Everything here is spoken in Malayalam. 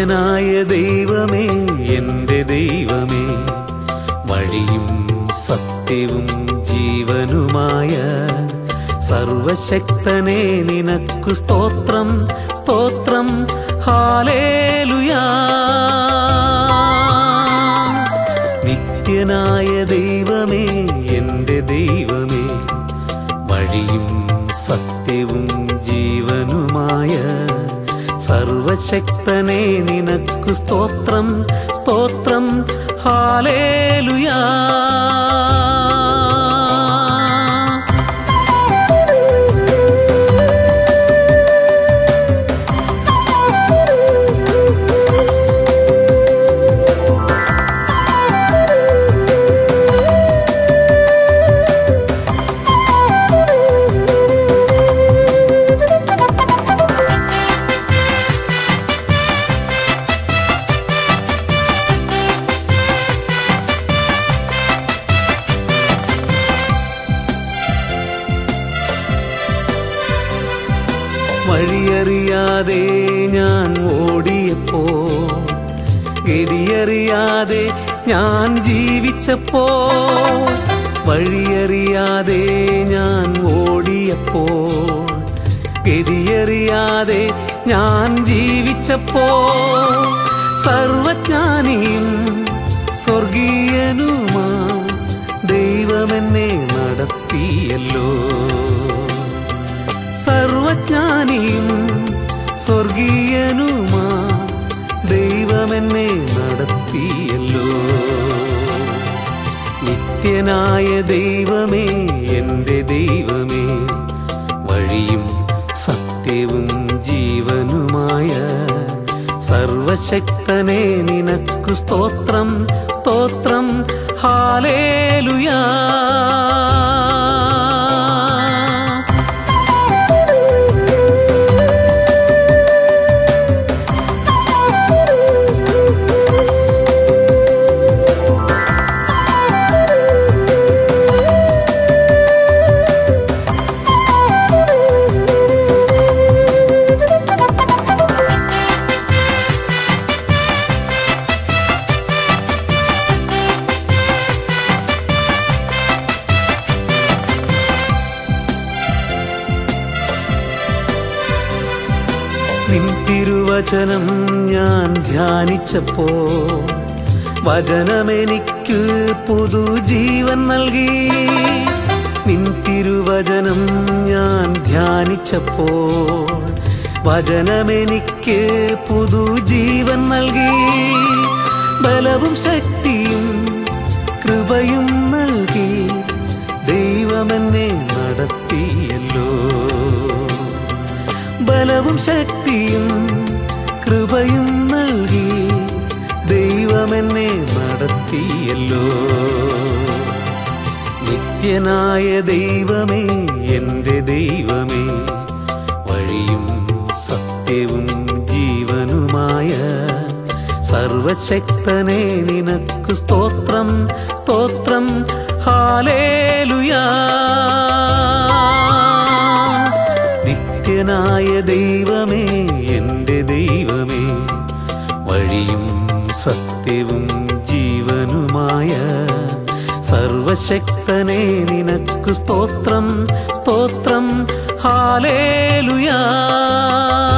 നിത്യനായ ദൈവമേ എൻ്റെ ദൈവമേ വഴിയും സത്യവും ജീവനുമായ സർവശക്തനെ നിനക്കു സ്തോത്രം സ്തോത്രം ഹാലേലുയാ നിത്യനായ ദൈവമേ എൻ്റെ ദൈവമേ വഴിയും സത്യവും ജീവനുമായ സർവശക്തനെ നിനക്കു സ്തോത്രം സ്തോത്രം ഹാലേലുയാ വഴിയറിയാതെ ഞാൻ ഓടിയപ്പോ ഗതിയറിയാതെ ഞാൻ ജീവിച്ചപ്പോ വഴിയറിയാതെ ഞാൻ ഓടിയപ്പോ ഗതിയറിയാതെ ഞാൻ ജീവിച്ചപ്പോ സർവജ്ഞാനിയും സ്വർഗീയനുമാ ദൈവമെന്നെ നടത്തിയല്ലോ സർവജ്ഞാനിയും സ്വർഗീയനുമാ ദൈവമെന്നെ നടത്തിയല്ലോ നിത്യനായ ദൈവമേ എൻ്റെ ദൈവമേ വഴിയും സത്യവും ജീവനുമായ സർവശക്തനെ നിനക്കു സ്തോത്രം സ്തോത്രം ഹാലേലുയാ നിൻ തിരുവചനം ഞാൻ ധ്യാനിച്ചപ്പോ വചനമെനിക്ക് പുതുജീവൻ നൽകി നിൻ തിരുവചനം ഞാൻ ധ്യാനിച്ചപ്പോ വചനമെനിക്ക് പുതുജീവൻ നൽകി ബലവും ശക്തിയും കൃപയും നൽകി ദൈവമെന്നെ നടത്തിയല്ലോ ബലവും ശക്തിയും കൃപയും നൽകി ദൈവമെന്നെ നടത്തിയല്ലോ നിത്യനായ ദൈവമേ എൻ്റെ ദൈവമേ വഴിയും സത്യവും ജീവനുമായ സർവശക്തനെ നിനക്കു സ്തോത്രം സ്തോത്രം ഹാലേലുയാ നിത്യനായ ദൈവമേ എൻ്റെ ദൈവമേ വഴിയും സത്യവും ജീവനുമായ സർവശക്തനെ നിനക്കു സ്തോത്രം സ്തോത്രം ഹാലേലുയാ